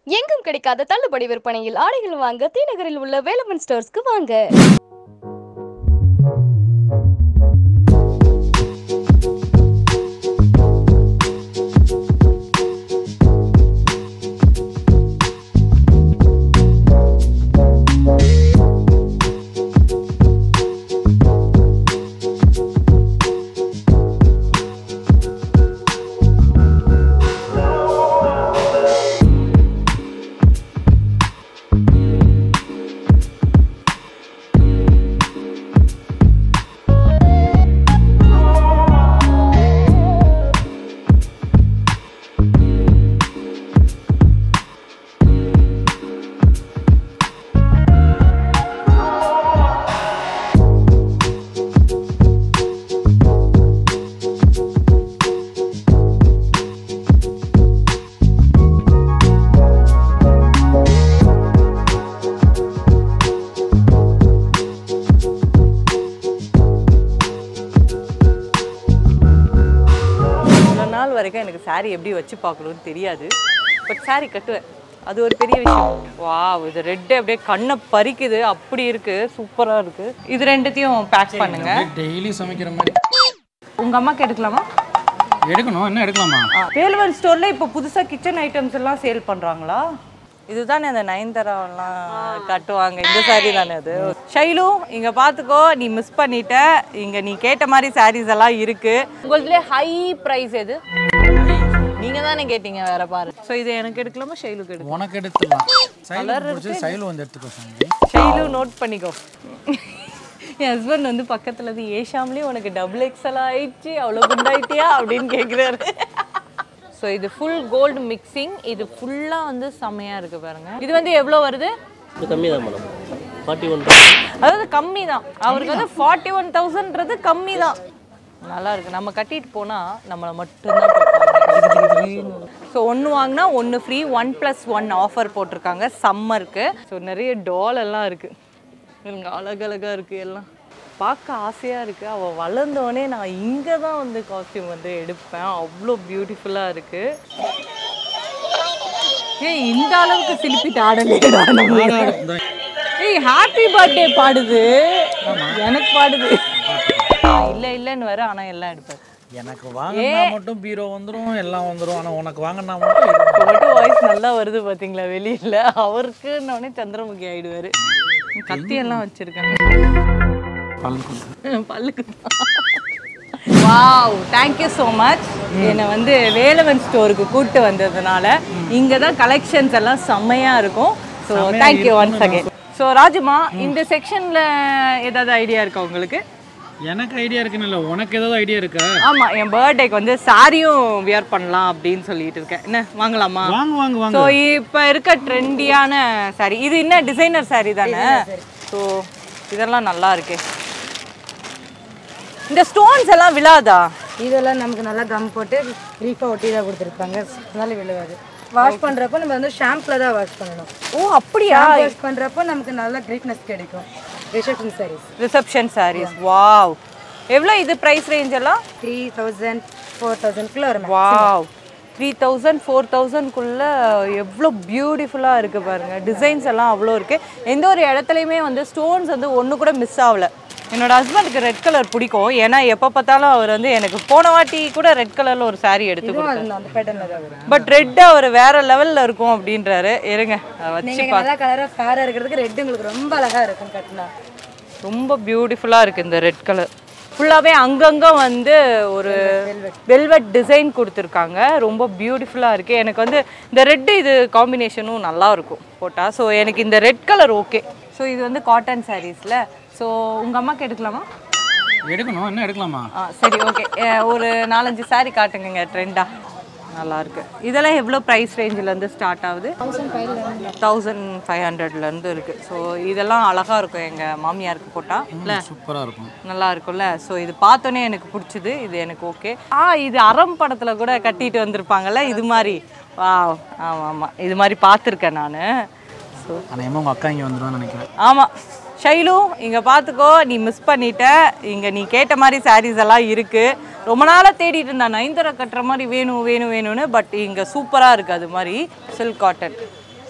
எங்கும் கிடைக்காத தள்ளுபடி விற்பனையில் ஆடைகள் வாங்க தீநகரில் உள்ள வேலமன் ஸ்டோர்ஸ்க்கு வாங்க இவ்வளோ நாள் வரைக்கும் எனக்கு saree எப்படி வச்சு பார்க்கணும்னு தெரியாது பட் saree கட்டுவேன் அது ஒரு பெரிய விஷயம் வா இது ரெட்டு அப்படியே கண்ணை பறிக்குது அப்படி இருக்கு சூப்பரா இருக்கு இது ரெண்டுத்தையும் பேக் பண்ணுங்க டெய்லி சமைக்கிற மாதிரி உங்க அம்மாக்கு எடுக்கலாமா எடுக்கணும் என்ன எடுக்கலாமா வேல்வன் ஸ்டோர்ல இப்போ புதுசா கிச்சன் ஐட்டம்ஸ் எல்லாம் சேல் பண்றாங்களா இதுதானே அந்த நயன்தாராவெல்லாம் கட்டுவாங்க இந்த saree தானே அது ஷைலு இங்க பாத்துக்கோ நீ மிஸ் பண்ணிட்ட இங்க நீ கேட்ட மாதிரி சாரீஸ் எல்லாம் இருக்கு உங்களுதுல ஹை பிரைஸ் எது நீங்க தானே கேட்டீங்க வேற பாரு சோ இது எனக்கு எடுக்கலாமா ஷைலுக்கு எடுக்கலாம் உனக்கு எடுத்துடலாம் சைலு பிடிச்சி சைலு வந்து எடுத்துக்கோ சாமி ஷைலு நோட் பண்ணிக்கோ என் ஹஸ்பண்ட் வந்து பக்கத்துல இருந்து ஏஷாம்லயே உனக்கு டபுள் எக்ஸல் ஆயிடுச்சு அவ்வளோ குண்டாயிட்டியா அப்படின்னு கேட்குறாரு ஸோ இது ஃபுல் கோல்டு மிக்சிங் இது ஃபுல்லாக வந்து செம்மையா இருக்கு பாருங்க இது வந்து எவ்வளோ வருது இது கம்மி தான் மேடம் ஃபார்ட்டி ஒன் அதாவது கம்மி தான் அவருக்கு வந்து ஃபார்ட்டி ஒன் தௌசண்ட்றது கம்மி தான் நல்லா இருக்கு நம்ம கட்டிட்டு போனா நம்மளை மட்டும்தான் ஸோ ஒன்று வாங்கினா ஒன்று free one plus one offer போட்டிருக்காங்க சம்மருக்கு ஸோ நிறைய டால் எல்லாம் இருக்கு இவங்க அழகழகா இருக்கு எல்லாம் பார்க்க ஆசையாக இருக்கு அவள் வளர்ந்தோடனே நான் இங்கே தான் வந்து காஸ்டியூம் வந்து எடுப்பேன் அவ்வளோ பியூட்டிஃபுல்லாக இருக்கு ஏய் இந்த அளவுக்கு சிலிப்பிட்டு ஆடலேடா நம்ம ஏய் ஹாப்பி பர்த்டே பாடுது எனக்கு பாடுது இல்ல இல்லன்னு வர ஆனா எல்லாம் எடுப்பாரு எனக்கு வாங்கினா மட்டும் பீரோ வந்துரும் எல்லாம் வந்துரும் ஆனா உனக்கு வாங்கினா மட்டும் எதுவும் இப்போ மட்டும் வாய்ஸ் நல்லா வருது பாத்தீங்களா வெளியில அவருக்கு உடனே சந்திரமுகி ஆயிடுவாரு கத்தி எல்லாம் வச்சிருக்காங்க பல்லுக்கு வாவ் தேங்க்யூ ஸோ மச் என்னை வந்து வேலவன் ஸ்டோருக்கு கூப்பிட்டு வந்ததுனால இங்கே தான் கலெக்ஷன்ஸ் எல்லாம் செம்மையாக இருக்கும் so thank you once again so ராஜுமா இந்த செக்ஷனில் ஏதாவது ஐடியா இருக்கா உங்களுக்கு எனக்கு ஐடியா இருக்குன்னு இல்லை உனக்கு ஏதாவது ஐடியா இருக்கா ஆமாம் என் பர்த்டேக்கு வந்து சாரியும் வியர் பண்ணலாம் அப்படின்னு சொல்லிட்டு இருக்கேன் என்ன வாங்கலாமா வாங்க வாங்க வாங்க ஸோ இப்போ இருக்க ட்ரெண்டியான சாரி இது என்ன டிசைனர் சாரி தானே ஸோ இதெல்லாம் நல்லா இருக்கு இந்த ஸ்டோன்ஸ் எல்லாம் விழாதா இதெல்லாம் நமக்கு நல்லா கம் போட்டு ரீஃபாக ஒட்டி தான் கொடுத்துருப்பாங்க அதனால விழுவாது வாஷ் பண்ணுறப்போ நம்ம வந்து ஷாம்பில் தான் வாஷ் பண்ணணும் ஓ அப்படியா வாஷ் பண்ணுறப்போ நமக்கு நல்ல கிரீட்னஸ் கிடைக்கும் reception saris reception saris wow எவ்வளோ இது ப்ரைஸ் ரேஞ்ச் எல்லாம் த்ரீ தௌசண்ட் ஃபோர் தௌசண்ட்குள்ளே வரும் வாவ் த்ரீ தௌசண்ட் ஃபோர் தௌசண்ட்குள்ளே எவ்வளோ பியூட்டிஃபுல்லாக இருக்குது பாருங்கள் டிசைன்ஸ் எல்லாம் அவ்வளோ இருக்குது எந்த ஒரு இடத்துலையுமே வந்து ஸ்டோன்ஸ் வந்து ஒன்று கூட மிஸ் ஆகல என்னோட ஹஸ்பண்டுக்கு ரெட் கலர் பிடிக்கும் ஏன்னா எப்போ பார்த்தாலும் அவர் வந்து எனக்கு போன வாட்டி கூட ரெட் கலரில் ஒரு saree எடுத்து கொடுத்தாரு அது அந்த பேட்டர்னில் தான் வரும் பட் ரெட் அவர் வேற லெவலில் இருக்கும் அப்படின்றாரு இருங்க அதை வச்சு நீங்கள் நல்லா கலராக ஃபேராக இருக்கிறதுக்கு ரெட் உங்களுக்கு ரொம்ப அழகாக இருக்கும் கட்டினா ரொம்ப பியூட்டிஃபுல்லாக இருக்குது இந்த ரெட் கலர் ஃபுல்லாகவே அங்கங்கே வந்து ஒரு வெல்வெட் டிசைன் கொடுத்துருக்காங்க ரொம்ப பியூட்டிஃபுல்லாக இருக்குது எனக்கு வந்து இந்த ரெட்டு இது காம்பினேஷனும் நல்லா இருக்கும் போட்டால் ஸோ எனக்கு இந்த ரெட் கலர் ஓகே ஸோ இது வந்து காட்டன் சாரீஸில் ஸோ உங்கள் அம்மாக்கு எடுக்கலாமா எடுக்கணும் என்ன எடுக்கலாமா ஆ சரி ஓகே ஒரு நாலஞ்சு saree காட்டுங்க ட்ரெண்டாக நல்லா இருக்கு இதெல்லாம் எவ்வளோ ப்ரைஸ் ரேஞ்சிலேருந்து ஸ்டார்ட் ஆகுது தௌசண்ட் ஃபைவ் ஹண்ட்ரட்லேருந்து இருக்குது ஸோ இதெல்லாம் அழகாக இருக்கும் எங்கள் மாமியாருக்கு போட்டால் இல்லை சூப்பரா இருக்கும் நல்லா இருக்கும்ல ஸோ இது பார்த்தோன்னே எனக்கு பிடிச்சது இது எனக்கு ஓகே ஆ இது அறம் படத்தில் கூட கட்டிட்டு வந்திருப்பாங்கல்ல இது மாதிரி வா ஆமாம் ஆமாம் இது மாதிரி பார்த்துருக்கேன் நான் ஸோ ஆனா ஏமா உங்க அக்கா இங்க வந்துருவான்னு நினைக்கிறேன் ஆமாம் ஷைலு இங்கே பார்த்துக்கோ நீ மிஸ் பண்ணிட்ட இங்கே நீ கேட்ட மாதிரி சாரீஸ் எல்லாம் இருக்குது ரொம்ப நாளாக தேடிட்டு இருந்தேன் நைந்தரை கட்டுற மாதிரி வேணும் வேணும் வேணும்னு பட் இங்கே சூப்பராக இருக்குது அது மாதிரி சில்க் காட்டன்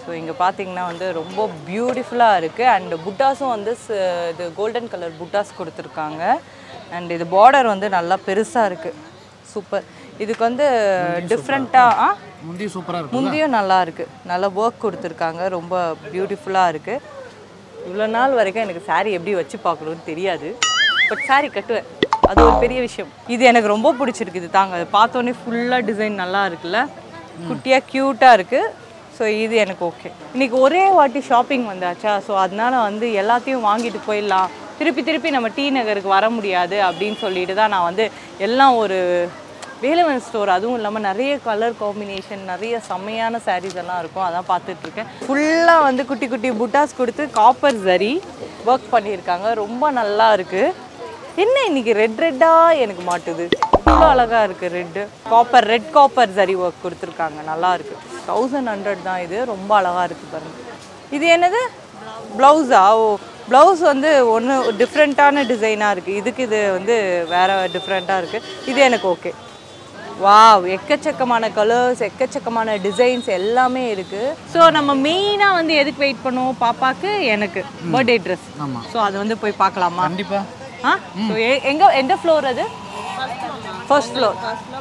ஸோ இங்கே பார்த்தீங்கன்னா வந்து ரொம்ப பியூட்டிஃபுல்லாக இருக்குது அண்ட் புட்டாஸும் வந்து ச- இது கோல்டன் கலர் புட்டாஸ் கொடுத்துருக்காங்க அண்ட் இது பார்டர் வந்து நல்லா பெருசாக இருக்குது சூப்பர் இதுக்கு வந்து டிஃப்ரெண்ட்டாக முந்தி சூப்பராக இருக்கும் முந்தியும் நல்லா இருக்குது நல்லா ஒர்க் கொடுத்துருக்காங்க ரொம்ப பியூட்டிஃபுல்லாக இருக்குது இவ்வளோ நாள் வரைக்கும் எனக்கு saree எப்படி வச்சு பார்க்கணும்னு தெரியாது பட் saree கட்டுவேன் அது ஒரு பெரிய விஷயம் இது எனக்கு ரொம்ப பிடிச்சிருக்கு இது தாங்க அது பார்த்தோன்னே ஃபுல்லாக டிசைன் நல்லா இருக்குல்ல குட்டியாக க்யூட்டாக இருக்குது ஸோ இது எனக்கு ஓகே இன்னைக்கு ஒரே வாட்டி ஷாப்பிங் வந்தாச்சா ஸோ அதனால வந்து எல்லாத்தையும் வாங்கிட்டு போயிடலாம் திருப்பி திருப்பி நம்ம டி நகருக்கு வர முடியாது அப்படின்னு சொல்லிட்டு தான் நான் வந்து எல்லாம் ஒரு வேலவன் ஸ்டோர் அதுவும் இல்லாமல் நிறைய கலர் காம்பினேஷன் நிறைய செம்மையான sarees எல்லாம் இருக்கும் அதான் பார்த்துட்டு இருக்கேன் ஃபுல்லாக வந்து குட்டி குட்டி புட்டாஸ் கொடுத்து காப்பர் ஜரி ஒர்க் பண்ணியிருக்காங்க ரொம்ப நல்லா இருக்கு என்ன இன்னைக்கு ரெட் ரெட்டாக எனக்கு மாட்டுது இவ்வளோ அழகாக இருக்குது red copper red copper zari work கொடுத்துருக்காங்க நல்லா இருக்கு தௌசண்ட் ஹண்ட்ரட் தான் இது ரொம்ப அழகாக இருக்குது பாருங்க இது என்னது ப்ளவுஸா ஓ ப்ளவுஸ் வந்து ஒன்று டிஃப்ரெண்ட்டான டிசைனாக இருக்குது இதுக்கு இது வந்து வேறு டிஃப்ரெண்ட்டாக இருக்குது இது எனக்கு ஓகே வாவ் எக்கச்சக்கமான கலர்ஸ் எக்கச்சக்கமான டிசைன்ஸ் எல்லாமே இருக்கு ஸோ நம்ம மெயினாக வந்து எதுக்கு வெயிட் பண்ணுவோம் பாப்பாக்கு எனக்கு பர்த்டே ட்ரெஸ் ஆமா. ஸோ அது வந்து போய் பார்க்கலாமா கண்டிப்பா ஆ ஸோ எங்க எந்த ஃப்ளோர் அது ஃபர்ஸ்ட் ஃப்ளோர்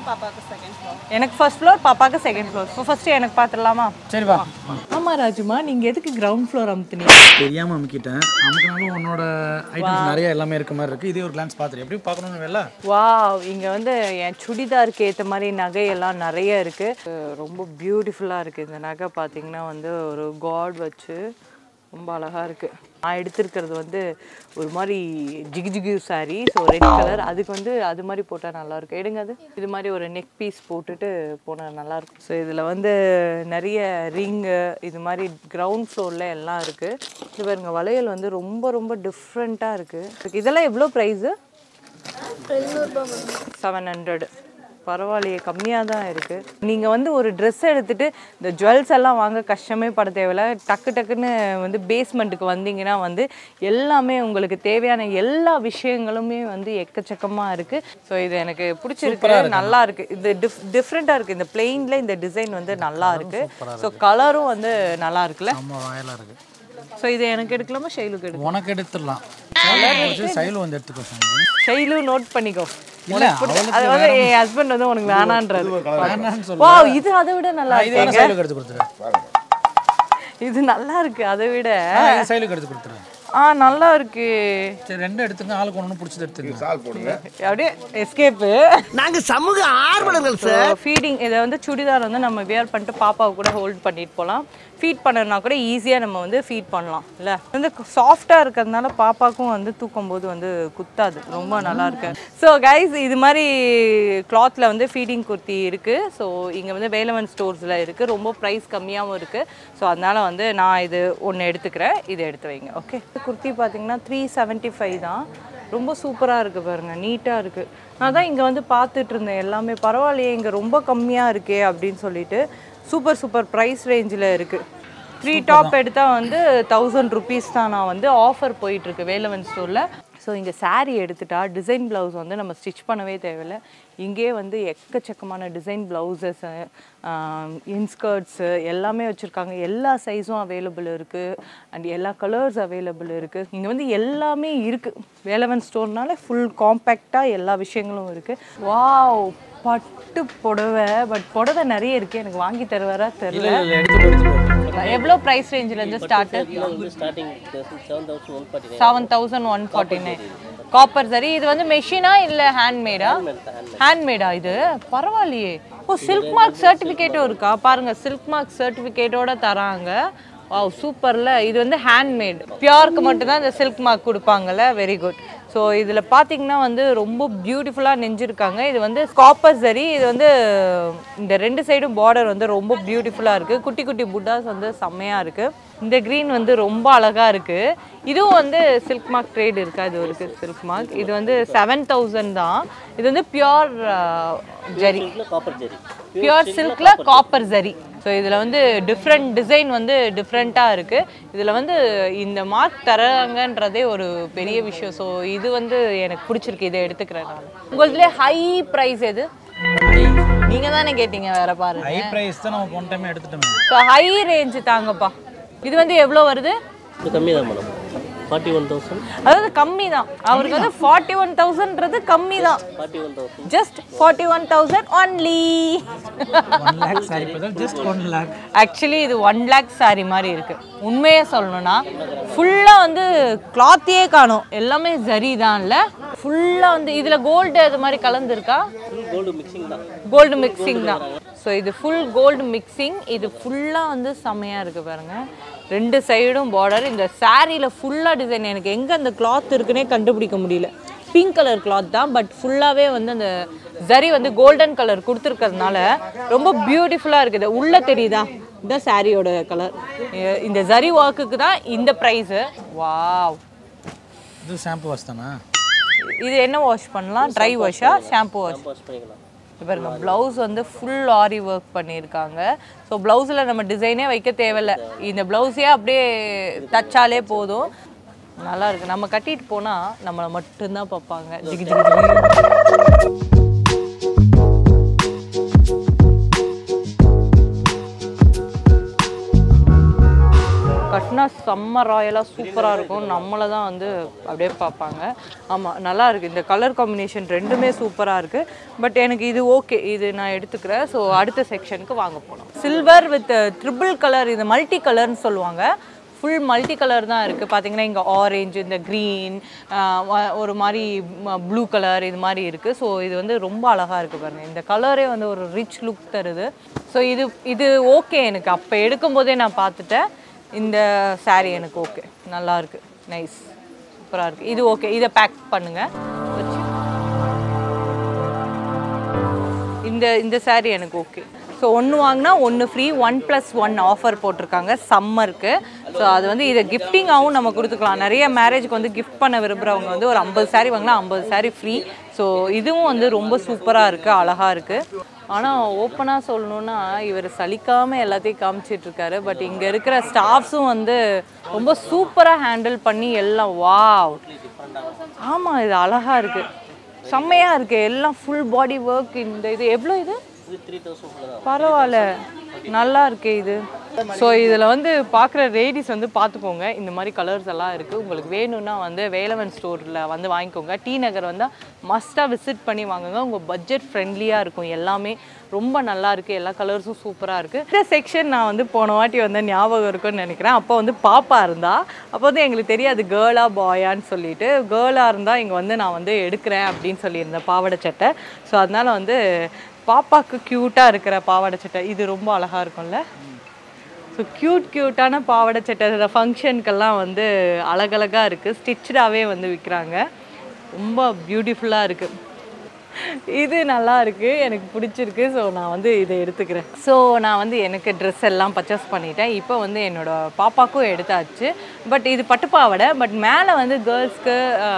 எனக்கு ஃபர்ஸ்ட் ஃப்ளோர் பாப்பாக்கு செகண்ட் ஃப்ளோர் ஸோ ஃபர்ஸ்ட் எனக்கு பார்த்துடலாமா சரி வா ஆமா ராஜுமா நீங்க எதுக்கு கிரவுண்ட் ஃப்ளோர் அமுத்துனீங்க தெரியாம அமுக்கிட்டேன் அமுக்கினாலும் உன்னோட ஐட்டம்ஸ் நிறைய எல்லாமே இருக்க மாதிரி இருக்கு இதே ஒரு கிளான்ஸ் பார்த்துரு எப்படி பார்க்கணும்னு வேலை வாவ் இங்க வந்து என் சுடிதாருக்கு ஏத்த மாதிரி நகையெல்லாம் நிறைய இருக்கு அஹ் ரொம்ப பியூட்டிஃபுல்லா இருக்கு இந்த நகை பாத்தீங்கன்னா வந்து ஒரு காட் வச்சு ரொம்ப அழகா இருக்கு நான் எடுத்திருக்கிறது வந்து ஒரு மாதிரி ஜிகு ஜிகு saree ஸோ ரெட் கலர் அதுக்கு வந்து அது மாதிரி போட்டால் நல்லா இருக்கும் எடுங்க அது இது மாதிரி ஒரு நெக் பீஸ் போட்டுட்டு போனால் நல்லா இருக்கும் ஸோ இதில் வந்து நிறைய ரிங்கு இது மாதிரி கிரவுண்ட் ஃப்ளோரில் எல்லாம் இருக்கு இது பாருங்க வளையல் வந்து ரொம்ப ரொம்ப டிஃப்ரெண்ட்டாக இருக்கு இதெல்லாம் எவ்வளோ ப்ரைஸு செவன் ஹண்ட்ரட் பரவாயில்லையே கம்மியாக தான் இருக்குது நீங்கள் வந்து ஒரு ட்ரெஸ் எடுத்துட்டு இந்த ஜுவல்ஸ் எல்லாம் வாங்க கஷ்டமே பட தேவையில்ல டக்கு டக்குன்னு வந்து பேஸ்மெண்ட்டுக்கு வந்தீங்கன்னா வந்து எல்லாமே உங்களுக்கு தேவையான எல்லா விஷயங்களுமே வந்து எக்கச்சக்கமாக இருக்குது ஸோ இது எனக்கு பிடிச்சிருக்கு நல்லா இருக்கு இது டிஃப் டிஃப்ரெண்ட்டாக இருக்குது இந்த பிளெயினில் இந்த டிசைன் வந்து நல்லா இருக்கு ஸோ கலரும் வந்து நல்லா இருக்குல்ல நம்ம வாயெல்லாம் இருக்கு ஸோ இது எனக்கு எடுக்கலாமா ஷைலுக்கு எடுக்கலாம் உனக்கு எடுத்துடலாம் சைலு வந்து எடுத்துக்கோ சாமி. ஷைலு நோட் பண்ணிக்கோ இல்ல உனக்கு பிடிச்ச- அது வந்து என் ஹஸ்பண்ட் வந்து உனக்கு வேணான்றாரு வேணான்னு சொல்லு. வா இது அதை விட நல்லா இது இருக்கு வேணா சைலுக்கு எடுத்து கொடுத்துரு இது நல்லா இருக்கு அதை விட ஆ, இது சைலுக்கு எடுத்து கொடுத்துரு ஆ நல்லா இருக்கு சரி ரெண்டும் எடுத்துங்க ஆளுக்கு ஒன்று பிடிச்சது எடுத்துங்க அப்படியே எஸ்கேப்பு நாங்க சமூக ஆர்வலர்கள் சார் ஃபீடிங் இதை வந்து சுடிதார் வந்து நம்ம வியர் பண்ணிட்டு பாப்பாவை கூட ஹோல்ட் பண்ணிட்டு போகலாம் ஃபீட் பண்ணணும்னா கூட ஈஸியாக நம்ம வந்து ஃபீட் பண்ணலாம் இல்லை வந்து சாஃப்டாக இருக்கிறதுனால பாப்பாக்கும் வந்து தூக்கும் போது வந்து குத்தாது ரொம்ப நல்லா இருக்கு ஸோ கைஸ் இது மாதிரி கிளாத்தில் வந்து ஃபீடிங் குர்த்தி இருக்குது ஸோ இங்கே வந்து வேலவன் ஸ்டோர்ஸில் இருக்குது ரொம்ப ப்ரைஸ் கம்மியாகவும் இருக்குது ஸோ அதனால் வந்து நான் இது ஒன்று எடுத்துக்கிறேன் இதை எடுத்து வைங்க ஓகே குர்த்தி பார்த்தீங்கன்னா த்ரீ செவன்ட்டி ஃபைவ் தான் ரொம்ப சூப்பராக இருக்குது பாருங்க நீட்டாக இருக்குது நான் தான் இங்கே வந்து பார்த்துட்டு இருந்தேன் எல்லாமே பரவாயில்லையே இங்கே ரொம்ப கம்மியாக இருக்கே அப்படின்னு சொல்லிட்டு சூப்பர் சூப்பர் ப்ரைஸ் ரேஞ்சில் இருக்குது த்ரீ டாப் எடுத்தால் வந்து தௌசண்ட் ருபீஸ் தான் நான் வந்து ஆஃபர் போயிட்டுருக்கு வேலவன் ஸ்டோரில் ஸோ இங்கே saree எடுத்துட்டா டிசைன் ப்ளவுஸ் வந்து நம்ம ஸ்டிச் பண்ணவே தேவையில்ல இங்கேயே வந்து எக்கச்சக்கமான டிசைன் ப்ளவுசஸ் இன்ஸ்கர்ட்ஸு எல்லாமே வச்சுருக்காங்க எல்லா சைஸும் அவைலபிள் இருக்குது அண்ட் எல்லா கலர்ஸ் அவைலபிள் இருக்குது இங்கே வந்து எல்லாமே இருக்குது வேலவன் ஸ்டோர்னால ஃபுல் காம்பேக்டாக எல்லா விஷயங்களும் இருக்குது வாவ் பட்டு புடவை பட் புடவை நிறைய இருக்குது எனக்கு வாங்கி தருவாரா தெரியல எடுத்துட்டு எடுத்துட்டு எவ்வளோ ப்ரைஸ் ரேஞ்சிலேருந்து ஸ்டார்ட்டு வந்து starting seven thousand one forty nine seven thousand one forty nine copper சரி இது வந்து மெஷினா இல்லை ஹேண்ட்மேடா ஹேண்ட்மேடா இது பரவாயில்லையே ஓ சில்க் மார்க் சர்டிஃபிகேட்டும் இருக்கா பாருங்க சில்க் மார்க் சர்டிஃபிகேட்டோட தராங்க வாவ் சூப்பர்ல இது வந்து ஹேண்ட்மேட் பியூருக்கு மட்டும்தான் இந்த சில்க் மார்க் கொடுப்பாங்கல்ல வெரி குட் ஸோ இதில் பார்த்தீங்கன்னா வந்து ரொம்ப பியூட்டிஃபுல்லாக நெஞ்சிருக்காங்க இது வந்து காப்பர் சரி இது வந்து இந்த ரெண்டு சைடும் பார்டர் வந்து ரொம்ப பியூட்டிஃபுல்லாக இருக்குது குட்டி குட்டி புட்டாஸ் வந்து செம்மையாக இருக்குது இந்த க்ரீன் வந்து ரொம்ப அழகாக இருக்குது இதுவும் வந்து சில்க் மார்க் ட்ரேட் இருக்கா இது ஒரு சில்க் மார்க் இது வந்து செவன் தௌசண்ட் தான் இது வந்து pure zari copper zari pure சில்க்ல காப்பர் ஜரி ஸோ இதில் வந்து டிஃப்ரெண்ட் டிசைன் வந்து டிஃப்ரெண்ட்டாக இருக்குது இதில் வந்து இந்த மார்க் தராங்கன்றதே ஒரு பெரிய விஷயம் ஸோ இது வந்து எனக்கு பிடிச்சிருக்கு இதை எடுத்துக்கிறேன் நான் உங்களுதுலேயே ஹை ப்ரைஸ் எது நீங்கள் தானே கேட்டீங்க வேற பாருங்க ஹை ப்ரைஸ் தான் நம்ம போன டைம் எடுத்துட்டோமே ஸோ ஹை ரேஞ்சு தாங்கப்பா இது வந்து எவ்வளோ வருது இது கம்மி தான் மேடம் ஃபார்ட்டி ஒன் தௌசண்ட் அதாவது கம்மி தான் அவருக்கு வந்து ஃபார்ட்டி ஒன் தௌசண்ட்றது கம்மி தான் forty one thousand just forty one thousand only one lakh sari பதில் ஜஸ்ட் ஒன் லேக் ஆக்சுவலி இது ஒன் லேக் saree மாதிரி இருக்கு உண்மையே சொல்லணும்னா ஃபுல்லாக வந்து கிளாத்தையே காணும் எல்லாமே ஜரி தான் இல்லை ஃபுல்லாக வந்து இதில் கோல்டு அது மாதிரி கலந்துருக்கா கோல்டு மிக்சிங் தான் கோல்டு மிக்சிங் தான் ஸோ இது ஃபுல் கோல்டு மிக்சிங் இது ஃபுல்லாக வந்து செம்மையாக இருக்குது பாருங்க ரெண்டு சைடும் பார்டர் இந்த சாரியில் ஃபுல்லாக டிசைன் எனக்கு எங்கே அந்த கிளாத் இருக்குன்னே கண்டுபிடிக்க முடியல பிங்க் கலர் கிளாத் தான் பட் ஃபுல்லாகவே வந்து அந்த ஜரி வந்து கோல்டன் கலர் கொடுத்துருக்கறதுனால ரொம்ப பியூட்டிஃபுல்லாக இருக்குது உள்ளே தெரியுதா இதுதான் சாரியோட கலர் இந்த ஜரி ஒர்க்குக்கு தான் இந்த ப்ரைஸு வாவ் இது ஷாம்பு வாஷ் தானா இது என்ன வாஷ் பண்ணலாம் ட்ரை வாஷா ஷாம்பு வாஷ் வாஷ் பண்ணிக்கலாம் இப்போ பாருங்க ப்ளவுஸ் வந்து ஃபுல் ஆரி ஒர்க் பண்ணியிருக்காங்க ஸோ ப்ளவுஸில் நம்ம டிசைனே வைக்க தேவையில்ல இந்த ப்ளவுஸே அப்படியே தச்சாலே போதும் நல்லா இருக்கு நம்ம கட்டிட்டு போனால் நம்மளை மட்டும்தான் பார்ப்பாங்க ஜிகி ஜிகி ஜிகி கட்டினா செம்ம ராயலாக சூப்பராக இருக்கும் நம்மளை தான் வந்து அப்படியே பார்ப்பாங்க ஆமாம் நல்லா இருக்குது இந்த கலர் காம்பினேஷன் ரெண்டுமே சூப்பராக இருக்குது பட் எனக்கு இது ஓகே இது நான் எடுத்துக்கிறேன் ஸோ அடுத்த செக்ஷனுக்கு வாங்க போகலாம் சில்வர் வித் ட்ரிபிள் கலர் இது மல்டி கலர்னு சொல்லுவாங்க ஃபுல் மல்டி கலர் தான் இருக்குது பார்த்தீங்கன்னா இங்கே ஆரஞ்சு இந்த க்ரீன் ஒரு மாதிரி ப்ளூ கலர் இது மாதிரி இருக்குது ஸோ இது வந்து ரொம்ப அழகாக இருக்குது பாருங்கள் இந்த கலரே வந்து ஒரு ரிச் லுக் தருது ஸோ இது இது ஓகே எனக்கு அப்போ எடுக்கும்போதே நான் பார்த்துட்டேன் இந்த saree எனக்கு ஓகே நல்லா இருக்கு நைஸ் சூப்பராக இருக்குது இது ஓகே இதை பேக் பண்ணுங்க வச்சு இந்த இந்த saree எனக்கு ஓகே ஸோ ஒன்று வாங்கினா ஒன்று free one plus one offer போட்டிருக்காங்க சம்மருக்கு ஸோ அது வந்து இதை கிஃப்டிங்காகவும் நம்ம கொடுத்துக்கலாம் நிறைய மேரேஜ்க்கு வந்து கிஃப்ட் பண்ண விரும்புகிறவங்க வந்து ஒரு ஐம்பது saree வாங்கினா ஐம்பது saree ஃப்ரீ ஸோ இதுவும் வந்து ரொம்ப சூப்பராக இருக்குது அழகாக இருக்குது ஆனால் ஓப்பனாக சொல்லணும்னா இவர் சலிக்காமல் எல்லாத்தையும் காமிச்சிட்டு இருக்காரு பட் இங்கே இருக்கிற ஸ்டாஃப்ஸும் வந்து ரொம்ப சூப்பராக ஹேண்டில் பண்ணி எல்லாம் வாவ் ஆமாம் இது அழகாக இருக்குது செம்மையாக இருக்குது எல்லாம் ஃபுல் பாடி ஒர்க் இந்த இது எவ்வளோ இது இது த்ரீ தௌசண்ட் தான் பரவாயில்ல நல்லா இருக்கே இது ஸோ இதில் வந்து பார்க்குற லேடிஸ் வந்து பார்த்துக்கோங்க இந்த மாதிரி கலர்ஸ் எல்லாம் இருக்குது உங்களுக்கு வேணும்னா வந்து வேலவன் ஸ்டோரில் வந்து வாங்கிக்கோங்க டி நகர் வந்தால் மஸ்ட்டாக விசிட் பண்ணி வாங்குங்க உங்கள் பட்ஜெட் ஃப்ரெண்ட்லியாக இருக்கும் எல்லாமே ரொம்ப நல்லா இருக்குது எல்லா கலர்ஸும் சூப்பராக இருக்குது இந்த செக்ஷன் நான் வந்து போன வாட்டி வந்து ஞாபகம் இருக்குன்னு நினைக்கிறேன் அப்போ வந்து பாப்பா இருந்தா அப்போ வந்து எங்களுக்கு தெரியாது கேர்ளா பாயான்னு சொல்லிட்டு கேர்ளாக இருந்தால் இங்கே வந்து நான் வந்து எடுக்கிறேன் அப்படின்னு சொல்லியிருந்தேன் பாவாடை சட்டை ஸோ அதனால வந்து பாப்பாக்கு க்யூட்டாக இருக்கிற பாவாடை சட்டை இது ரொம்ப அழகாக இருக்கும்ல ஸோ க்யூட் க்யூட்டான பாவாடை சட்டை ஃபங்க்ஷனுக்கெல்லாம் வந்து அழகழகாக இருக்குது ஸ்டிச்சடாகவே வந்து விற்கிறாங்க ரொம்ப பியூட்டிஃபுல்லாக இருக்குது இது நல்லா இருக்கு எனக்கு பிடிச்சிருக்கு ஸோ நான் வந்து இதை எடுத்துக்கிறேன் ஸோ நான் வந்து எனக்கு ட்ரெஸ் எல்லாம் பர்ச்சேஸ் பண்ணிட்டேன் இப்போ வந்து என்னோட பாப்பாக்கும் எடுத்தாச்சு பட் இது பட்டுப்பாவாடை பட் மேலே வந்து கேர்ள்ஸ்க்கு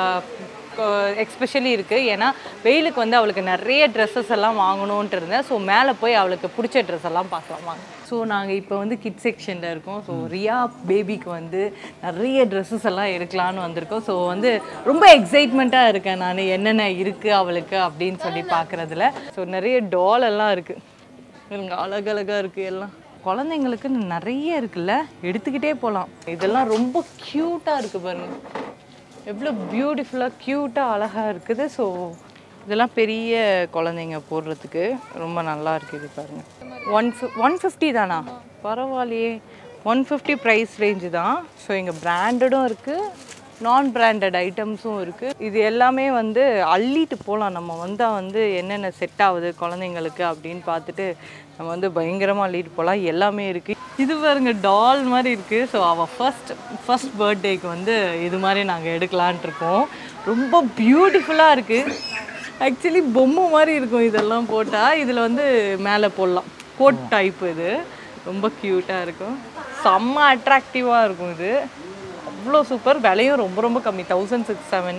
எக்ஸ்பெஷலி இருக்குது ஏன்னா வெயிலுக்கு வந்து அவளுக்கு நிறைய ட்ரெஸ்ஸஸ் எல்லாம் வாங்கணுன்ட்டு இருந்தேன் ஸோ மேலே போய் அவளுக்கு பிடிச்ச ட்ரெஸ் எல்லாம் பார்க்கலாமா ஸோ நாங்கள் இப்போ வந்து கிட் செக்ஷனில் இருக்கோம் ஸோ ரியா பேபிக்கு வந்து நிறைய ட்ரெஸ்ஸஸ் எல்லாம் எடுக்கலான்னு வந்திருக்கோம் ஸோ வந்து ரொம்ப எக்ஸைட்மெண்ட்டாக இருக்கேன் நான் என்னென்ன இருக்குது அவளுக்கு அப்படின்னு சொல்லி பார்க்குறதுல ஸோ நிறைய டால் எல்லாம் இருக்குது இவங்க அழகழகாக இருக்குது எல்லாம் குழந்தைங்களுக்கு நிறைய இருக்குல்ல எடுத்துக்கிட்டே போகலாம் இதெல்லாம் ரொம்ப க்யூட்டாக இருக்குது பாருங்க எவ்வளோ பியூட்டிஃபுல்லாக க்யூட்டாக அழகாக இருக்குது ஸோ இதெல்லாம் பெரிய குழந்தைங்க போடுறதுக்கு ரொம்ப நல்லா இருக்குது பாருங்க ஒன் ஃபிஃப் ஒன் ஃபிஃப்டி தானா பரவாயில்லையே ஒன் ஃபிஃப்டி ப்ரைஸ் ரேஞ்சு தான் ஸோ இங்கே பிராண்டடும் இருக்குது நான் பிராண்டட் ஐட்டம்ஸும் இருக்குது இது எல்லாமே வந்து அள்ளிட்டு போகலாம் நம்ம வந்தால் வந்து என்னென்ன செட் ஆகுது குழந்தைங்களுக்கு அப்படின்னு பார்த்துட்டு நம்ம வந்து பயங்கரமாக அள்ளிட்டு போகலாம் எல்லாமே இருக்குது இது பாருங்க டால் மாதிரி இருக்குது ஸோ அவள் ஃபர்ஸ்ட் ஃபர்ஸ்ட் பர்த்டேக்கு வந்து இது மாதிரி நாங்கள் எடுக்கலான்ட்டு இருக்கோம் ரொம்ப பியூட்டிஃபுல்லாக இருக்குது ஆக்சுவலி பொம்மை மாதிரி இருக்கும் இதெல்லாம் போட்டால் இதில் வந்து மேலே போடலாம் கோட் டைப் இது ரொம்ப க்யூட்டாக இருக்கும் செம்ம அட்ராக்டிவாக இருக்கும் இது அவ்வளோ சூப்பர் விலையும் ரொம்ப ரொம்ப கம்மி தௌசண்ட் சிக்ஸ் செவன்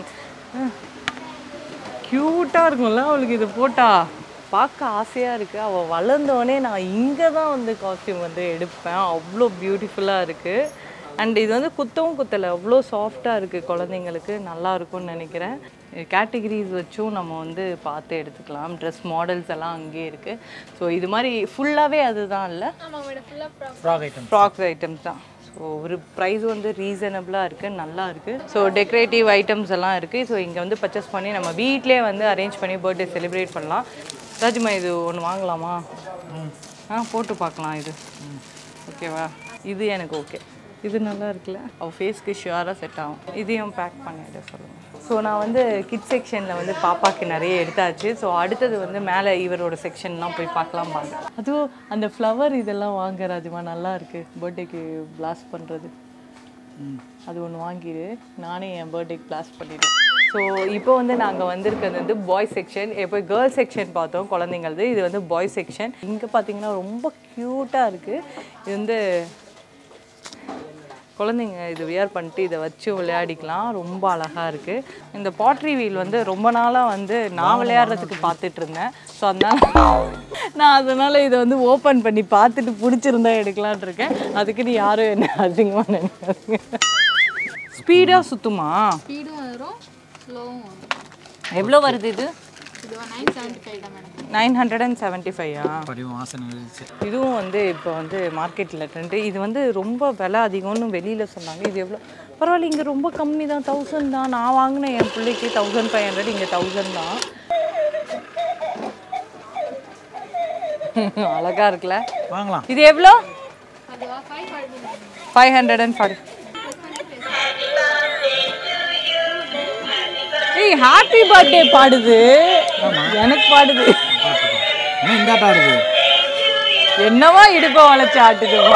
க்யூட்டாக இருக்கும்ல அவளுக்கு இது போட்டா பார்க்க ஆசையாக இருக்குது அவள் வளர்ந்தோடனே நான் இங்கே தான் வந்து காஸ்டியூம் வந்து எடுப்பேன் அவ்வளோ பியூட்டிஃபுல்லாக இருக்குது அண்ட் இது வந்து குத்தவும் குத்தலை அவ்வளோ சாஃப்டாக இருக்குது குழந்தைங்களுக்கு நல்லா இருக்கும்னு நினைக்கிறேன் கேட்டகரிஸ் வச்சும் நம்ம வந்து பார்த்து எடுத்துக்கலாம் ட்ரெஸ் மாடல்ஸ் எல்லாம் அங்கேயே இருக்குது ஸோ இது மாதிரி ஃபுல்லாகவே அதுதான் இல்லை ஃப்ராக் ஐட்டம் ஃப்ராக்ஸ் ஐட்டம்ஸ் தான் ஸோ ஒரு ப்ரைஸ் வந்து ரீசனபிளாக இருக்குது நல்லா இருக்குது ஸோ டெக்கரேட்டிவ் ஐட்டம்ஸ் எல்லாம் இருக்குது ஸோ இங்கே வந்து பர்ச்சேஸ் பண்ணி நம்ம வீட்டிலே வந்து அரேஞ்ச் பண்ணி பர்த்டே செலிப்ரேட் பண்ணலாம் ராஜ்மா இது ஒன்று வாங்கலாமா ஆ போட்டு பார்க்கலாம் இது ஓகேவா இது எனக்கு ஓகே இது நல்லா இருக்குல்ல அவள் ஃபேஸ்க்கு ஷுவராக செட் ஆகும் இதையும் பேக் பண்ணிட சொல்லுங்கள் ஸோ நான் வந்து கிட் செக்ஷனில் வந்து பாப்பாக்கு நிறைய எடுத்தாச்சு ஸோ அடுத்தது வந்து மேலே இவரோட செக்ஷன்லாம் போய் பார்க்கலாம் வாங்க அதுவும் அந்த ஃப்ளவர் இதெல்லாம் வாங்க ராஜுமா நல்லா இருக்குது பர்த்டேக்கு பிளாஸ்ட் பண்ணுறது அது ஒன்று வாங்கிடு நானே என் பர்த்டேக்கு பிளாஸ்ட் பண்ணிடுவேன் ஸோ இப்போ வந்து நாங்கள் வந்திருக்கிறது வந்து பாய்ஸ் செக்ஷன் எப்போ கேர்ள்ஸ் செக்ஷன் பார்த்தோம் குழந்தைங்களது இது வந்து பாய்ஸ் செக்ஷன் இங்கே பார்த்தீங்கன்னா ரொம்ப க்யூட்டாக இருக்குது இது வந்து குழந்தைங்க இது வியர் பண்ணிட்டு இதை வச்சு விளையாடிக்கலாம் ரொம்ப அழகாக இருக்குது இந்த பாட்ரி வீல் வந்து ரொம்ப நாளாக வந்து நான் விளையாடுறதுக்கு பார்த்துட்டு இருந்தேன் ஸோ அதனால நான் அதனால் இதை வந்து ஓப்பன் பண்ணி பார்த்துட்டு பிடிச்சிருந்தா எடுக்கலான் இருக்கேன் அதுக்கு நீ யாரும் என்ன அதிகமாக நினைக்காதீங்க ஸ்பீடாக சுற்றுமா ஸ்பீடும் வரும் ஸ்லோவும் வரும் எவ்வளோ வருது இது இது நைன் செவன்ட்டி ஃபைவ் தான் madam nine hundred and seventy ஃபைவா படிவம் ஆசை நிகழ்ச்சி இதுவும் வந்து இப்போ வந்து மார்க்கெட்டில் ட்ரெண்டு இது வந்து ரொம்ப விலை அதிகம்னு வெளியில் சொன்னாங்க இது எவ்வளோ பரவாயில்ல இங்கே ரொம்ப கம்மி தான் தௌசண்ட் தான் நான் வாங்கினேன் என் பிள்ளைக்கு தௌசண்ட் ஃபைவ் ஹண்ட்ரட் இங்கே தௌசண்ட் தான் அழகா இருக்குல்ல வாங்கலாம் இது எவ்வளோ அதுவா five forty five hundred and forty ஏய் ஹாப்பி பர்த்டே பாடுது எனக்கு பாடுது ஏன் இந்த ஆட்டம் ஆடுது என்னவா இடுப்ப வளைச்சு ஆட்டுதுமா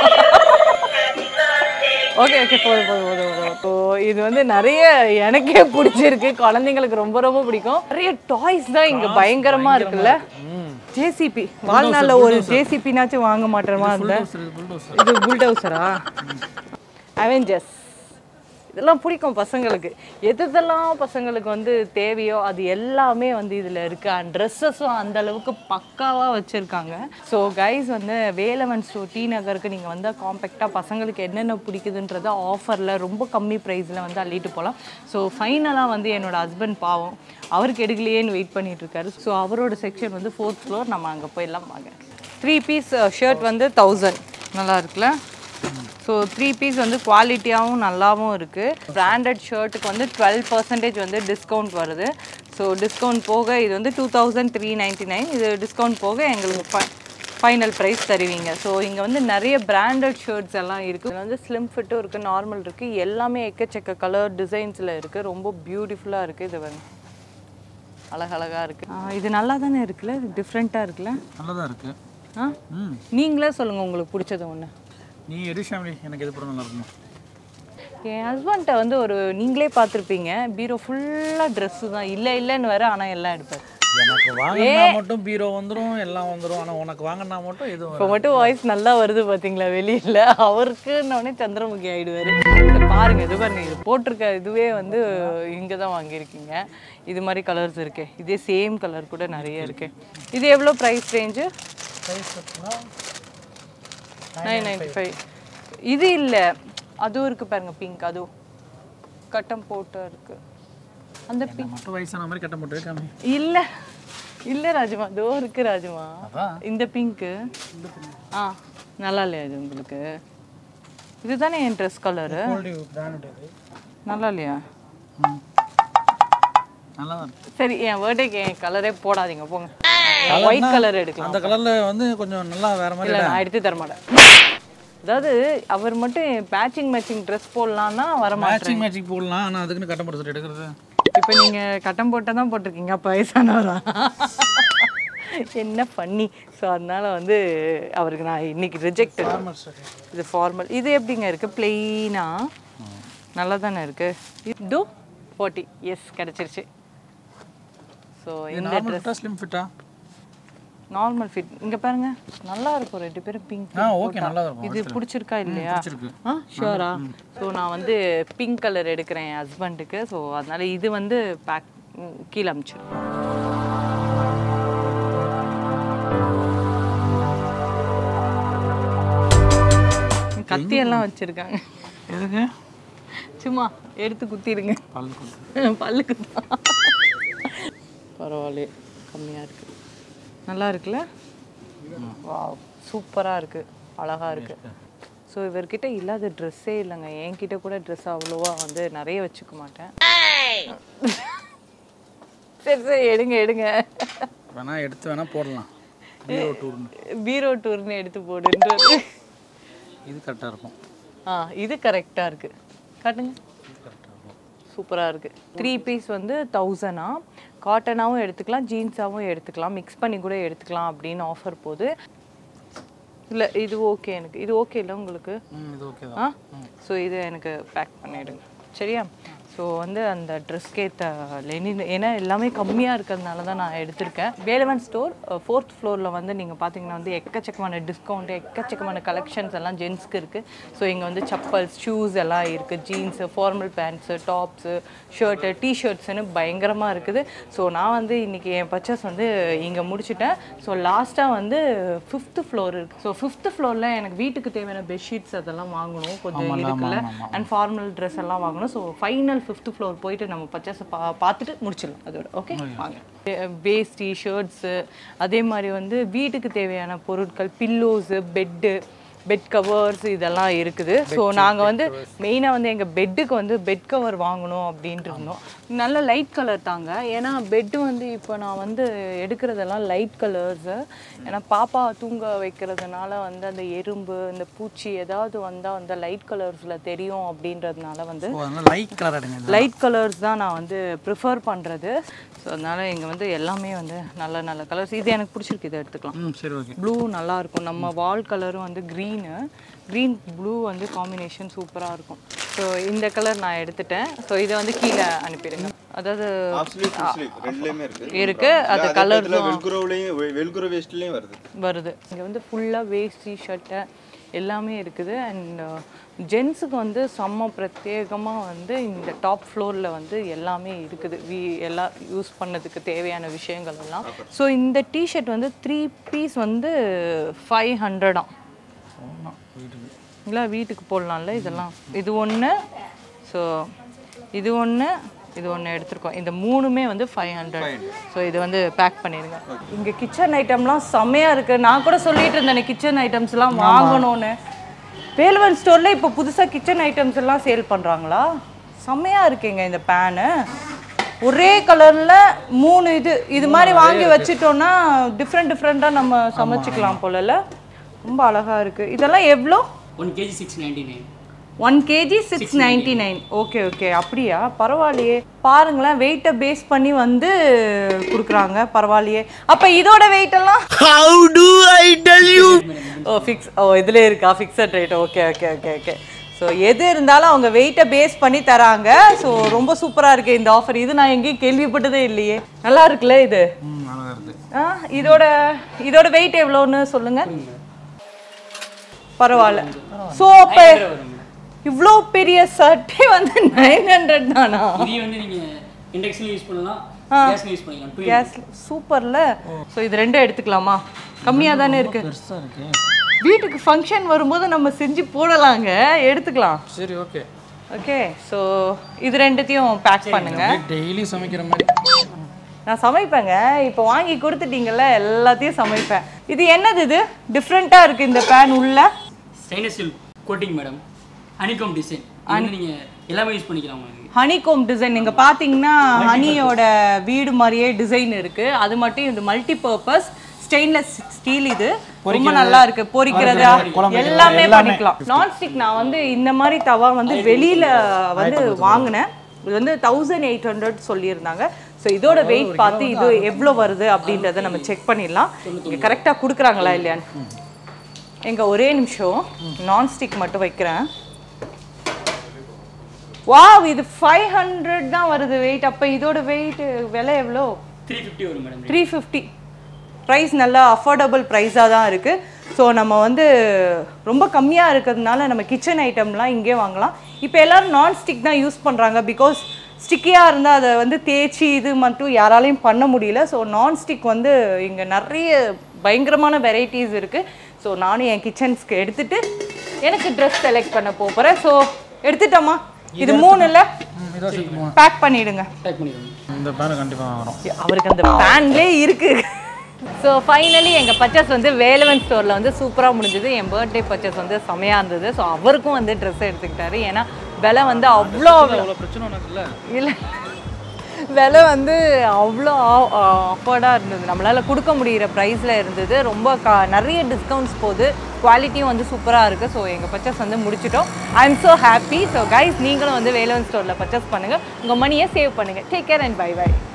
ஓகே ஓகே போதும் போதும் போதும் போதும் ஸோ இது வந்து நிறைய எனக்கே பிடிச்சிருக்கு குழந்தைங்களுக்கு ரொம்ப ரொம்ப பிடிக்கும் நிறைய டாய்ஸ் தான் இங்க பயங்கரமா இருக்குல்ல ஜேசிபி வாழ்நாள்ல ஒரு ஜேசிபினாச்சும் வாங்க மாட்டேமா அந்த இது புல்டவுசரா அவெஞ்சர்ஸ் இதெல்லாம் பிடிக்கும் பசங்களுக்கு எதெல்லாம் பசங்களுக்கு வந்து தேவையோ அது எல்லாமே வந்து இதில் இருக்குது அண்ட் ட்ரெஸ்ஸஸும் அந்த அளவுக்கு பக்காவாக வச்சுருக்காங்க ஸோ கைஸ் வந்து வேலவன் ஸ்டோர் டி நகருக்கு நீங்கள் வந்தால் காம்பேக்டாக பசங்களுக்கு என்னென்ன பிடிக்குதுன்றத ஆஃபரில் ரொம்ப கம்மி ப்ரைஸில் வந்து அள்ளிட்டு போகலாம் ஸோ ஃபைனலாக வந்து என்னோட ஹஸ்பண்ட் பாவம் அவருக்கு எடுக்கலையேன்னு வெயிட் பண்ணிட்டு இருக்காரு ஸோ அவரோட செக்ஷன் வந்து ஃபோர்த் ஃப்ளோர் நம்ம அங்கே போயெல்லாம் வாங்க த்ரீ பீஸ் ஷர்ட் வந்து தௌசண்ட் நல்லா இருக்குல்ல ஸோ த்ரீ பீஸ் வந்து குவாலிட்டியாகவும் நல்லாவும் இருக்குது பிராண்டட் ஷர்ட்டுக்கு வந்து டுவெல் பர்சன்டேஜ் வந்து டிஸ்கவுண்ட் வருது ஸோ டிஸ்கவுண்ட் போக இது வந்து two thousand three ninety nine இது டிஸ்கவுண்ட் போக எங்களுக்கு ஃபை ஃபைனல் ப்ரைஸ் தருவீங்க ஸோ இங்கே வந்து நிறைய பிராண்டட் ஷர்ட்ஸ் எல்லாம் இருக்குது இது வந்து ஸ்லிம் ஃபிட்டும் இருக்குது நார்மல் இருக்குது எல்லாமே எக்கச்சக்க கலர் டிசைன்ஸில் இருக்குது ரொம்ப பியூட்டிஃபுல்லாக இருக்குது இது வந்து அழகழகாக இருக்குது இது நல்லா தானே இருக்குல்ல இது டிஃப்ரெண்ட்டாக இருக்குல்ல நல்லா தான் இருக்கு ஆ ம் நீங்களே சொல்லுங்கள் உங்களுக்கு பிடிச்சது ஒன்று நீ எடு ஷாமிலி எனக்கு எது போட நல்லா இருக்குமோ என் ஹஸ்பண்ட்டை வந்து ஒரு நீங்களே பார்த்துருப்பீங்க பீரோ ஃபுல்லாக ட்ரெஸ்ஸு தான் இல்லை இல்லைன்னு வேற ஆனால் எல்லாம் எடுப்பார் எனக்கு வாங்கினா மட்டும் பீரோ வந்துடும் எல்லாம் வந்துடும் ஆனால் உனக்கு வாங்கினா மட்டும் எதுவும் இப்போ மட்டும் வாய்ஸ் நல்லா வருது பார்த்தீங்களா வெளியில் அவருக்குன்னொடனே சந்திரமுகி ஆயிடுவார் பாருங்க இது பாருங்க இது போட்டிருக்க இதுவே வந்து இங்கே தான் வாங்கியிருக்கீங்க இது மாதிரி கலர்ஸ் இருக்கு இதே சேம் கலர் கூட நிறைய இருக்கு இது எவ்வளோ price range nine ninety five இது இல்லை அதுவும் இருக்கு பாருங்க பிங்க் அதுவும் கட்டம் போட்டு இருக்கு அந்த பிங்க் மட்டும் வயசான மாதிரி கட்ட மட்டும் காமி இல்ல இல்ல ராஜமா தோ இருக்கு ராஜமா இந்த பிங்க்கு ஆ நல்லா இல்லையா இது உங்களுக்கு இதுதானே என் ட்ரெஸ் கலரு பிராண்டட் இது நல்லா இல்லையா நல்லா தான் இருக்கு சரி என் பர்த்டேக்கு என் கலரே போடாதீங்க போங்க ஒயிட் கலர் எடுக்கலாம் அந்த கலர்ல வந்து கொஞ்சம் நல்லா வேற மாதிரி இல்ல நான் எடுத்து தர மாட்டேன் அதாவது அவர் மட்டும் மேட்சிங் மேட்சிங் ட்ரெஸ் போடலான்னா வர மாட்டேன் மேட்சிங் மேட்சிங் போடலாம் ஆனால் அதுக்குன்னு கட்ட போட்டு எடுக்கிறது இப்போ நீங்க கட்டம் போட்டால் தான் போட்டிருக்கீங்க அப்போ வயசானவரா என்ன பண்ணி ஸோ அதனால வந்து அவருக்கு நான் இன்னைக்கு ரிஜெக்ட் இது ஃபார்மல் இது எப்படிங்க இருக்கு பிளெயினா நல்லா தானே இருக்கு இது ஃபார்ட்டி எஸ் கிடச்சிருச்சு ஸோ இந்த ட்ரெஸ் ஃபிட்டா ஸ்லிம் ஃபிட்டா நார்மல் ஃபிட் இங்க பாருங்க நல்லா இருக்கும் ரெண்டு பேரும் பிங்க் ஆ ஓகே நல்லா இருக்கும் இது பிடிச்சிருக்கா இல்லையா பிடிச்சிருக்கு. ஆ ஷூரா ஸோ நான் வந்து பிங்க் கலர் எடுக்கிறேன் என் ஹஸ்பண்டுக்கு ஸோ அதனால இது வந்து பேக் கீழே அமிச்சிடும் கத்தி எல்லாம் வச்சிருக்காங்க எதுக்கு சும்மா எடுத்து குத்திடுங்க பல்லு குத்து பல்லுக்கு தான் பரவாயில்ல கம்மியாக இருக்கு நல்லா இருக்குல்ல வா சூப்பராக இருக்கு அழகா இருக்கு ஸோ இவர்கிட்ட இல்லாத ட்ரெஸ்ஸே இல்லைங்க என்கிட்ட கூட ட்ரெஸ் அவ்வளோவா வந்து நிறைய வச்சுக்க மாட்டேன் சரி சரி எடுங்க எடுங்க வேணா எடுத்து வேணா போடலாம் பீரோ டூர்னு பீரோ டூர்னு எடுத்து போடுன்றது இது கரெக்டாக இருக்கும் ஆ இது கரெக்டாக இருக்கு காட்டுங்க சூப்பராக இருக்கு த்ரீ பீஸ் வந்து தௌசண்டா காட்டனாகவும் எடுத்துக்கலாம் ஜீன்ஸாகவும் எடுத்துக்கலாம் மிக்ஸ் பண்ணி கூட எடுத்துக்கலாம் அப்படின்னு ஆஃபர் போகுது இல்லை இது ஓகே எனக்கு இது ஓகே இல்லை உங்களுக்கு ம் இது ஓகே ஆ தான் ஸோ இது எனக்கு பேக் பண்ணிடுங்க சரியா ஸோ வந்து அந்த ட்ரெஸ்க்கு ஏற்ற லெனின் ஏன்னா எல்லாமே கம்மியாக இருக்கிறதுனால தான் நான் எடுத்திருக்கேன் வேலவன் ஸ்டோர் ஃபோர்த் ஃப்ளோரில் வந்து நீங்கள் பார்த்தீங்கன்னா வந்து எக்கச்சக்கமான டிஸ்கவுண்ட் எக்கச்சக்கமான கலெக்ஷன்ஸ் எல்லாம் ஜென்ஸ்க்கு இருக்குது ஸோ இங்கே வந்து சப்பல்ஸ் ஷூஸ் எல்லாம் இருக்குது jeans formal pants tops shirt டிஷர்ட்ஸ்னு பயங்கரமாக இருக்குது ஸோ நான் வந்து இன்றைக்கி என் பர்ச்சேஸ் வந்து இங்கே முடிச்சிட்டேன் ஸோ லாஸ்ட்டாக வந்து ஃபிஃப்த்து ஃப்ளோர் இருக்குது ஸோ ஃபிஃப்த்து ஃப்ளோரில் எனக்கு வீட்டுக்கு தேவையான பெட்ஷீட்ஸ் அதெல்லாம் வாங்கணும் கொஞ்சம் இருக்குல்ல அண்ட் ஃபார்மல் ட்ரெஸ் எல்லாம் வாங்கணும் ஸோ ஃபைனல் ஃபிஃப்த் ஃப்ளோர் போயிட்டு நம்ம பர்ச்சேஸை பா பார்த்துட்டு முடிச்சிடலாம் அதோட ஓகே வாங்க வேஸ்டி ஷர்ட்ஸு அதே மாதிரி வந்து வீட்டுக்கு தேவையான பொருட்கள் பில்லோஸு பெட்டு பெட் கவர்ஸ் இதெல்லாம் இருக்குது ஸோ நாங்கள் வந்து மெயினாக வந்து எங்கள் பெட்டுக்கு வந்து பெட் கவர் வாங்கணும் அப்படின்ட்டு இருந்தோம் நல்ல லைட் கலர் தாங்க ஏன்னா பெட்டு வந்து இப்போ நான் வந்து எடுக்கிறதெல்லாம் லைட் கலர்ஸு ஏன்னா பாப்பா தூங்க வைக்கிறதுனால வந்து அந்த எறும்பு இந்த பூச்சி ஏதாவது வந்தால் வந்து லைட் கலர்ஸில் தெரியும் அப்படின்றதுனால வந்து ஸோ அதனால் லைட் கலர் எடுங்க லைட் கலர்ஸ் தான் நான் வந்து ப்ரிஃபர் பண்ணுறது ஸோ அதனால் இங்கே வந்து எல்லாமே வந்து நல்ல நல்ல கலர்ஸ் இது எனக்கு பிடிச்சிருக்கு இதை எடுத்துக்கலாம் ம் சரி ஓகே ப்ளூ நல்லா இருக்கும் நம்ம வால் கலரும் வந்து க்ரீனு க்ரீன் ப்ளூ வந்து காம்பினேஷன் சூப்பராக இருக்கும் ஸோ இந்த கலர் நான் எடுத்துட்டேன் ஸோ இதை வந்து கீழே அனுப்பிடுங்க அதாவது ஆப்ஸ்லீவ் ஃபுல் ஸ்லீவ் ரெண்டுலயுமே இருக்கு இருக்கு அது கலர் வெல்குரோவ்லயும் வெல்குரோ வேஸ்ட்லயும் வருது வருது இங்கே வந்து ஃபுல்லாக வேஷ்டி ஷர்ட்டை எல்லாமே இருக்குது அண்ட் ஜென்ஸுக்கு வந்து செம்ம பிரத்யேகமாக வந்து இந்த டாப் ஃப்ளோரில் வந்து எல்லாமே இருக்குது வி எல்லாம் யூஸ் பண்ணதுக்கு தேவையான விஷயங்கள் எல்லாம் ஸோ இந்த டிஷர்ட் வந்து த்ரீ பீஸ் வந்து ஃபைவ் ஹண்ட்ரடாம் இல்லை வீட்டுக்கு போடலாம்ல இதெல்லாம் இது ஒன்று ஸோ இது ஒன்று இது ஒன்று எடுத்திருக்கோம் இந்த மூணுமே வந்து ஃபைவ் ஹண்ட்ரட் ஸோ இது வந்து பேக் பண்ணிடுங்க இங்கே கிச்சன் ஐட்டம்லாம் செம்மையாக இருக்குது நான் கூட சொல்லிட்டு இருந்தேன் கிச்சன் ஐட்டம்ஸ்லாம் வாங்கணும்னு வேல்வன் ஸ்டோரில் இப்போ புதுசாக கிச்சன் ஐட்டம்ஸ் எல்லாம் சேல் பண்ணுறாங்களா செம்மையாக இருக்குங்க இந்த பேனு ஒரே கலரில் மூணு இது இது மாதிரி வாங்கி வச்சிட்டோம்னா டிஃப்ரெண்ட் டிஃப்ரெண்ட்டாக நம்ம சமைச்சிக்கலாம் போலல ரொம்ப அழகாக இருக்குது இதெல்லாம் எவ்வளோ one KG six ninety nine one KG six ninety nine okay okay அப்படியா பரவாயில்லையே பாருங்களேன் வெயிட்டை பேஸ் பண்ணி வந்து கொடுக்குறாங்க பரவாயில்லையே அப்போ இதோட வெயிட் எல்லாம் how do I tell you oh fix oh இதில் இருக்கா fixed rate okay okay okay okay so எது இருந்தாலும் அவங்க வெயிட்டை பேஸ் பண்ணி தராங்க ஸோ ரொம்ப சூப்பராக இருக்கு இந்த ஆஃபர் இது நான் எங்கேயும் கேள்விப்பட்டதே இல்லையே நல்லா இருக்குல்ல இது ம் அழகாக இருக்குது ஆ இதோட இதோட வெயிட் எவ்வளோன்னு சொல்லுங்க பரவாயில்ல ஸோ அப்போ இவ்வளோ பெரிய சட்டை வந்து நைன் ஹண்ட்ரட் தானா இது வந்து நீங்க இண்டக்ஷன்ல யூஸ் பண்ணலாம் கேஸ்ல யூஸ் பண்ணிக்கலாம் டூ கேஸ் சூப்பர்ல ஸோ இது ரெண்டும் எடுத்துக்கலாமா கம்மியாக தானே இருக்கு பெருசாக இருக்கு வீட்டுக்கு ஃபங்க்ஷன் வரும்போது நம்ம செஞ்சு போடலாங்க எடுத்துக்கலாம் சரி ஓகே ஓகே ஸோ இது ரெண்டுத்தையும் பேக் பண்ணுங்க டெய்லி சமைக்கிற மாதிரி நான் சமைப்பேங்க இப்போ வாங்கி கொடுத்துட்டீங்கல்ல எல்லாத்தையும் சமைப்பேன் இது என்னது இது டிஃப்ரெண்ட்டாக இருக்குது இந்த பேன் உள்ள stainless steel coating madam honeycomb design வந்து நீங்க எல்லாமே யூஸ் பண்ணிக்கலாம் உங்களுக்கு ஹனிகோம் டிசைன் நீங்க பாத்தீங்கன்னா ஹனியோட வீடு மாதிரியே டிசைன் இருக்கு அது மட்டும் இது மல்டி பர்பஸ் ஸ்டெயின்லெஸ் ஸ்டீல் இது ரொம்ப நல்லா இருக்கு பொரிக்கிறதா எல்லாமே பண்ணிக்கலாம் நான்ஸ்டிக் நான் வந்து இந்த மாதிரி தவா வந்து வெளியில வந்து வாங்கினேன் இது வந்து தௌசண்ட் எயிட் ஹண்ட்ரட் சொல்லியிருந்தாங்க ஸோ இதோட வெயிட் பார்த்து இது எவ்வளோ வருது அப்படின்றத நம்ம செக் பண்ணிடலாம் இங்கே கரெக்டாக கொடுக்குறாங்களா இல்லையான்னு எங்க ஒரே நிமிஷம் நான்ஸ்டிக் மட்டும் வைக்கிறேன் வாவ் இது ஃபைவ் ஹண்ட்ரட் தான் வருது வெயிட் அப்போ இதோட வெயிட் விலை எவ்வளோ த்ரீ ஃபிஃப்டி வரும் மேடம் த்ரீ ஃபிஃப்டி ப்ரைஸ் நல்லா அஃபோர்டபுள் ப்ரைஸாக தான் இருக்குது ஸோ நம்ம வந்து ரொம்ப கம்மியாக இருக்கிறதுனால நம்ம கிச்சன் ஐட்டம்லாம் இங்கே வாங்கலாம் இப்போ எல்லாரும் நான்ஸ்டிக் தான் யூஸ் பண்ணுறாங்க பிகாஸ் ஸ்டிக்கியாக இருந்தால் அதை வந்து தேய்ச்சி இது மட்டும் யாராலையும் பண்ண முடியல ஸோ நான்ஸ்டிக் வந்து இங்கே நிறைய பயங்கரமான வெரைட்டிஸ் இருக்குது ஸோ நானும் என் கிச்சன்ஸ்க்கு எடுத்துகிட்டு எனக்கு ட்ரெஸ் செலக்ட் பண்ண போகிறேன் ஸோ எடுத்துட்டோமா இது மூணு இல்ல இதோ சில்க் மூணு பேக் பண்ணிடுங்க பேக் பண்ணிடுவோம் இந்த பேனை கண்டிப்பாக வரும் அவருக்கு அந்த பேன்லே இருக்கு ஸோ ஃபைனலி எங்கள் பர்ச்சேஸ் வந்து வேலவன் ஸ்டோரில் வந்து சூப்பராக முடிஞ்சது என் பர்த்டே பர்ச்சேஸ் வந்து செமையாக இருந்தது ஸோ அவருக்கும் வந்து ட்ரெஸ் எடுத்துக்கிட்டாரு ஏன்னா விலை வந்து அவ்வளோ அவ்வளோ அவ்வளோ பிரச்சனை ஒன்றும் இல்லை இல்லை விலை வந்து அவ்வளோ அஃபோர்டாக இருந்தது நம்மளால் கொடுக்க முடிகிற ப்ரைஸில் இருந்தது ரொம்ப க நிறைய டிஸ்கவுண்ட்ஸ் போகுது குவாலிட்டியும் வந்து சூப்பராக இருக்குது ஸோ எங்கள் பர்ச்சேஸ் வந்து முடிச்சிட்டோம் I am so happy so guys நீங்களும் வந்து வேலவன் ஸ்டோரில் பர்ச்சேஸ் பண்ணுங்கள் உங்கள் மணியை சேவ் பண்ணுங்கள் take care and bye by